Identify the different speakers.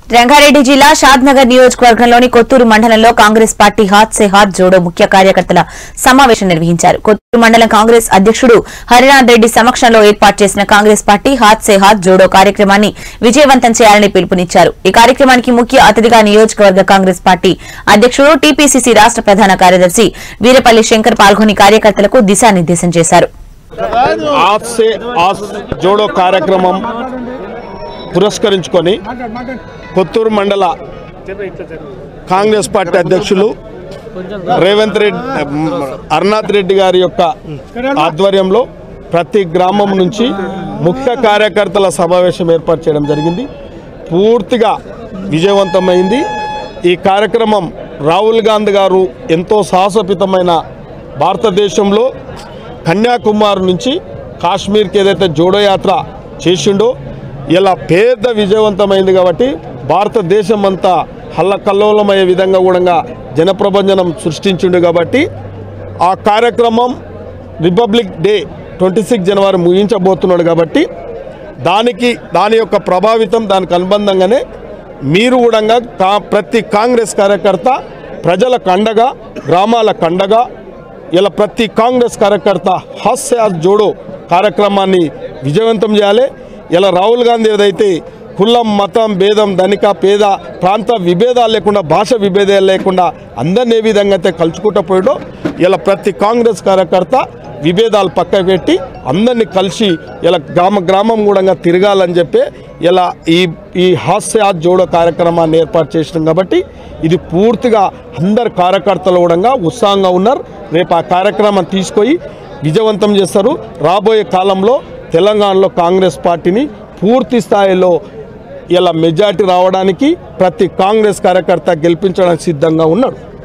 Speaker 1: రంగారెడ్డి జిల్లా షాద్నగర్ నియోజకవర్గంలోని కొత్తూరు మండలంలో కాంగ్రెస్ పార్టీ హాత్ సే హాత్ జోడో ముఖ్య కార్యకర్తల సమావేశం నిర్వహించారు కొత్తూరు మండలం కాంగ్రెస్ అధ్యక్షుడు హరినాథ్ రెడ్డి సమక్షంలో ఏర్పాటు చేసిన కాంగ్రెస్ పార్టీ హాత్ సే హాత్ జోడో కార్యక్రమాన్ని విజయవంతం చేయాలని పిలుపునిచ్చారు ఈ కార్యక్రమానికి ముఖ్య అతిథిగా నియోజకవర్గ కాంగ్రెస్ పార్టీ అధ్యక్షుడు టీపీసీసీ రాష్ట ప్రధాన కార్యదర్శి వీరపల్లి శంకర్ పాల్గొని కార్యకర్తలకు దిశానిర్దేశం చేశారు
Speaker 2: ఆస్ సే ఆస్ జోడో కార్యక్రమం పురస్కరించుకొని కొత్తూరు మండల కాంగ్రెస్ పార్టీ అధ్యక్షులు రేవంత్ రెడ్డి అరునాథ్ రెడ్డి గారి యొక్క ఆధ్వర్యంలో ప్రతి గ్రామం నుంచి ముఖ్య కార్యకర్తల సమావేశం ఏర్పాటు చేయడం జరిగింది పూర్తిగా విజయవంతమైంది ఈ కార్యక్రమం రాహుల్ గాంధీ గారు ఎంతో సాహసోపితమైన భారతదేశంలో కన్యాకుమారి నుంచి కాశ్మీర్కి ఏదైతే జోడో యాత్ర చేసిండో ఇలా పేద విజయవంతమైంది కాబట్టి భారతదేశం అంతా హల్లకల్లోలమయ్యే విధంగా కూడా జనప్రబంధనం సృష్టించిండు కాబట్టి ఆ కార్యక్రమం రిపబ్లిక్ డే ట్వంటీ సిక్స్ జనవరి ముగించబోతున్నాడు కాబట్టి దానికి దాని యొక్క ప్రభావితం దానికి అనుబంధంగానే మీరు కూడా కా ప్రతి కాంగ్రెస్ కార్యకర్త ప్రజలకు అండగా గ్రామాల కండగా ఇలా ప్రతి కాంగ్రెస్ కార్యకర్త హాస్య జోడో కార్యక్రమాన్ని విజయవంతం చేయాలి ఇలా రాహుల్ గాంధీ ఏదైతే కులం మతం భేదం ధనిక పేద ప్రాంత విభేదాలు లేకుండా భాష విభేదాలు లేకుండా అందరిని ఏ విధంగా అయితే కలుచుకుంటూ పోయాడో ఇలా ప్రతి కాంగ్రెస్ కార్యకర్త విభేదాలు పక్క పెట్టి అందరినీ కలిసి ఇలా గ్రామ గ్రామం కూడా తిరగాలని చెప్పి ఇలా ఈ ఈ హాస్య జోడో కార్యక్రమాన్ని ఏర్పాటు చేసినాం కాబట్టి ఇది పూర్తిగా అందరు కార్యకర్తలు కూడా ఉత్సాహంగా ఉన్నారు రేపు ఆ కార్యక్రమం తీసుకొని విజయవంతం చేస్తారు రాబోయే కాలంలో తెలంగాణలో కాంగ్రెస్ పార్టీని పూర్తి స్థాయిలో ఇలా మెజార్టీ రావడానికి ప్రతి కాంగ్రెస్ కార్యకర్త గెలిపించడానికి సిద్ధంగా ఉన్నాడు